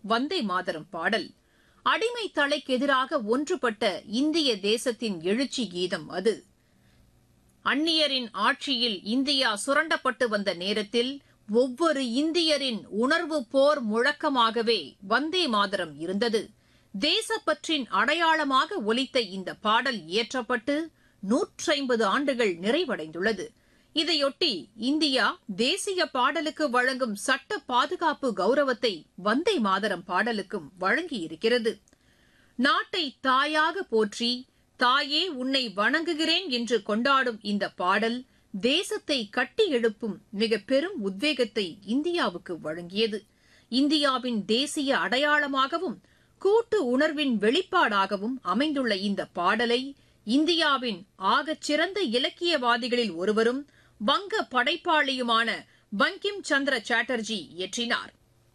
வந்தே மாதரம் பாடல் அடிமை தலைக்கு எதிராக ஒன்றுபட்ட இந்திய தேசத்தின் எழுச்சி கீதம் அது அந்நியரின் ஆட்சியில் இந்தியா சுரண்டப்பட்டு வந்த நேரத்தில் ஒவ்வொரு இந்தியரின் உணர்வு போர் முழக்கமாகவே வந்தே மாதரம் இருந்தது தேசப்பற்றின் அடையாளமாக ஒலித்த இந்த பாடல் இயற்றப்பட்டு நூற்றைம்பது ஆண்டுகள் நிறைவடைந்துள்ளது இதையொட்டி இந்தியா தேசிய பாடலுக்கு வழங்கும் சட்ட பாதுகாப்பு கௌரவத்தை வந்தே மாதரம் பாடலுக்கும் வழங்கியிருக்கிறது நாட்டை தாயாக போற்றி தாயே உன்னை வணங்குகிறேன் என்று கொண்டாடும் இந்த பாடல் தேசத்தை கட்டி எழுப்பும் மிக பெரும் உத்வேகத்தை இந்தியாவுக்கு வழங்கியது இந்தியாவின் தேசிய அடையாளமாகவும் கூட்டு உணர்வின் வெளிப்பாடாகவும் அமைந்துள்ள இந்த பாடலை இந்தியாவின் ஆகச் சிறந்த இலக்கியவாதிகளில் ஒருவரும் வங்க படைப்பாளியுமான பங்கிம் சந்திர சாட்டர்ஜி இயற்றினார்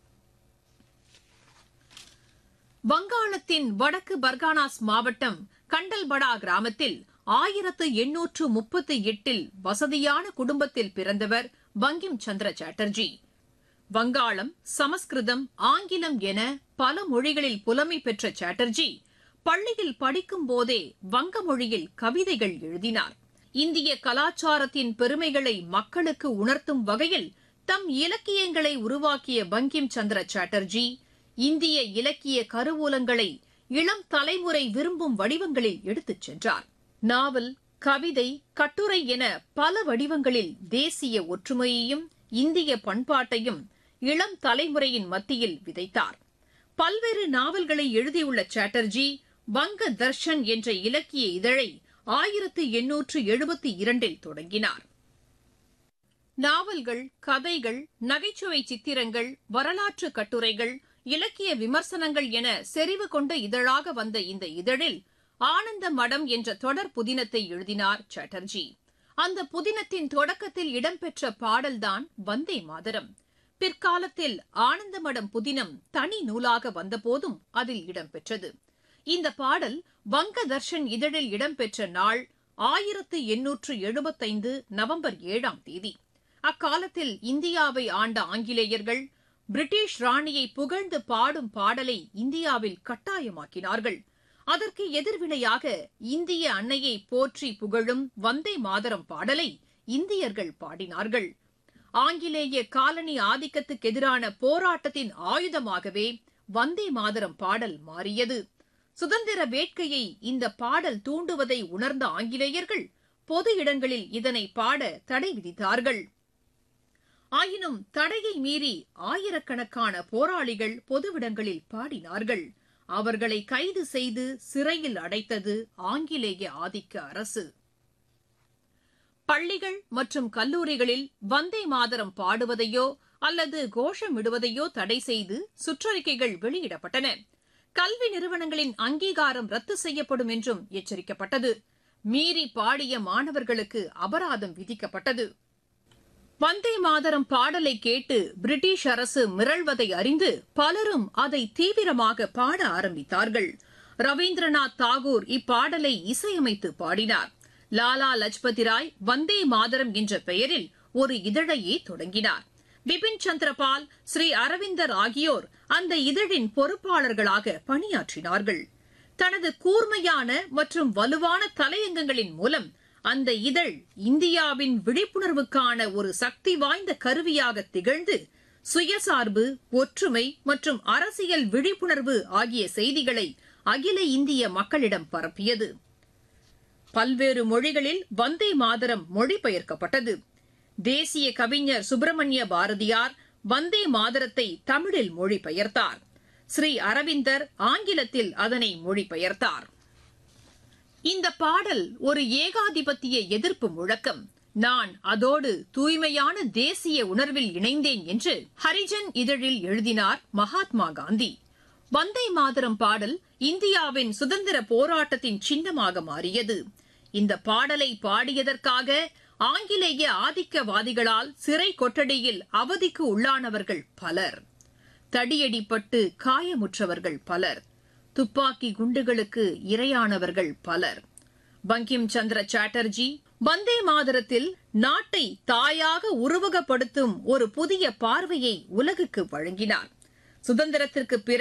வங்காளத்தின் வடக்கு பர்கானாஸ் மாவட்டம் கண்டல்படா கிராமத்தில் ஆயிரத்து எண்ணூற்று முப்பத்தி எட்டில் வசதியான குடும்பத்தில் பிறந்தவர் பங்கிம் சந்திர சாட்டர்ஜி வங்காளம் சமஸ்கிருதம் ஆங்கிலம் என பல மொழிகளில் புலமை பெற்ற சாட்டர்ஜி பள்ளியில் படிக்கும் போதே வங்க மொழியில் கவிதைகள் எழுதினார் இந்திய கலாச்சாரத்தின் பெருமைகளை மக்களுக்கு உணர்த்தும் வகையில் தம் இலக்கியங்களை உருவாக்கிய பங்கிம் சந்திர சாட்டர்ஜி இந்திய இலக்கிய கருவூலங்களை இளம் தலைமுறை விரும்பும் வடிவங்களில் எடுத்துச் சென்றார் நாவல் கவிதை கட்டுரை என பல வடிவங்களில் தேசிய ஒற்றுமையையும் இந்திய பண்பாட்டையும் இளம் தலைமுறையின் மத்தியில் விதைத்தார் பல்வேறு நாவல்களை எழுதியுள்ள சாட்டர்ஜி வங்க தர்ஷன் என்ற இலக்கிய இதழை ஆயிரத்து எண்ணூற்று எழுபத்தி இரண்டில் தொடங்கினார் நாவல்கள் கதைகள் நகைச்சுவை சித்திரங்கள் வரலாற்று கட்டுரைகள் இலக்கிய விமர்சனங்கள் என செறிவு கொண்ட இதழாக வந்த இந்த இதழில் ஆனந்த மடம் என்ற தொடர் புதினத்தை எழுதினார் சாட்டர்ஜி அந்த புதினத்தின் தொடக்கத்தில் இடம்பெற்ற பாடல்தான் வந்தே மாதரம் பிற்காலத்தில் ஆனந்த மடம் புதினம் தனி நூலாக வந்தபோதும் அதில் இடம்பெற்றது இந்த பாடல் வங்க தர்ஷன் இதழில் இடம்பெற்ற நாள் ஆயிரத்து எண்ணூற்று எழுபத்தைந்து நவம்பர் ஏழாம் தேதி அக்காலத்தில் இந்தியாவை ஆண்ட ஆங்கிலேயர்கள் பிரிட்டிஷ் ராணியை புகழ்ந்து பாடும் பாடலை இந்தியாவில் கட்டாயமாக்கினார்கள் அதற்கு எதிர்வினையாக இந்திய அன்னையை போற்றி புகழும் வந்தே மாதரம் பாடலை இந்தியர்கள் பாடினார்கள் ஆங்கிலேய காலனி ஆதிக்கத்துக்கு எதிரான போராட்டத்தின் ஆயுதமாகவே வந்தே மாதரம் பாடல் மாறியது சுதந்திர வேட்கையை இந்த பாடல் தூண்டுவதை உணர்ந்த ஆங்கிலேயர்கள் பொது இடங்களில் இதனை பாட தடை விதித்தார்கள் ஆயினும் தடையை மீறி ஆயிரக்கணக்கான போராளிகள் பொதுவிடங்களில் பாடினார்கள் அவர்களை கைது செய்து சிறையில் அடைத்தது ஆங்கிலேய ஆதிக்க அரசு பள்ளிகள் மற்றும் கல்லூரிகளில் வந்தே மாதரம் பாடுவதையோ அல்லது கோஷமிடுவதையோ தடை செய்து சுற்றறிக்கைகள் வெளியிடப்பட்டன கல்வி நிறுவனங்களின் அங்கீகாரம் ரத்து செய்யப்படும் என்றும் எச்சரிக்கப்பட்டது மீறி பாடிய மாணவர்களுக்கு அபராதம் விதிக்கப்பட்டது வந்தே மாதரம் பாடலை கேட்டு பிரிட்டிஷ் அரசு மிரள்வதை அறிந்து பலரும் அதை தீவிரமாக பாட ஆரம்பித்தார்கள் ரவீந்திரநாத் தாகூர் இப்பாடலை இசையமைத்து பாடினார் லாலா லஜ்பதி ராய் வந்தே மாதரம் என்ற பெயரில் ஒரு இதழையே தொடங்கினார் பிபின் சந்திரபால் ஸ்ரீ அரவிந்தர் ஆகியோர் அந்த இதழின் பொறுப்பாளர்களாக பணியாற்றினார்கள் தனது கூர்மையான மற்றும் வலுவான தலையங்கங்களின் மூலம் அந்த இதழ் இந்தியாவின் விழிப்புணர்வுக்கான ஒரு சக்தி வாய்ந்த கருவியாக திகழ்ந்து சுயசார்பு ஒற்றுமை மற்றும் அரசியல் விழிப்புணர்வு ஆகிய செய்திகளை அகில இந்திய மக்களிடம் பரப்பியது பல்வேறு மொழிகளில் வந்தே மாதரம் மொழிபெயர்க்கப்பட்டது தேசிய கவிஞர் சுப்பிரமணிய பாரதியார் வந்தே மாதரத்தை தமிழில் மொழிபெயர்த்தார் ஸ்ரீ அரவிந்தர் ஆங்கிலத்தில் அதனை மொழிபெயர்த்தார் இந்த பாடல் ஒரு ஏகாதிபத்திய எதிர்ப்பு முழக்கம் நான் அதோடு தூய்மையான தேசிய உணர்வில் இணைந்தேன் என்று ஹரிஜன் இதழில் எழுதினார் மகாத்மா காந்தி வந்தே மாதரம் பாடல் இந்தியாவின் சுதந்திர போராட்டத்தின் சின்னமாக மாறியது இந்த பாடலை பாடியதற்காக ஆங்கிலேய ஆதிக்கவாதிகளால் சிறை கொட்டடியில் அவதிக்கு உள்ளானவர்கள் பலர் தடியடிப்பட்டு காயமுற்றவர்கள் பலர் துப்பாக்கி குண்டுகளுக்கு இரையானவர்கள் பலர் பங்கிம் சந்திர சாட்டர்ஜி வந்தே மாதரத்தில் நாட்டை தாயாக உருவகப்படுத்தும் ஒரு புதிய பார்வையை உலகுக்கு வழங்கினார் சுதந்திரத்திற்கு பிறகு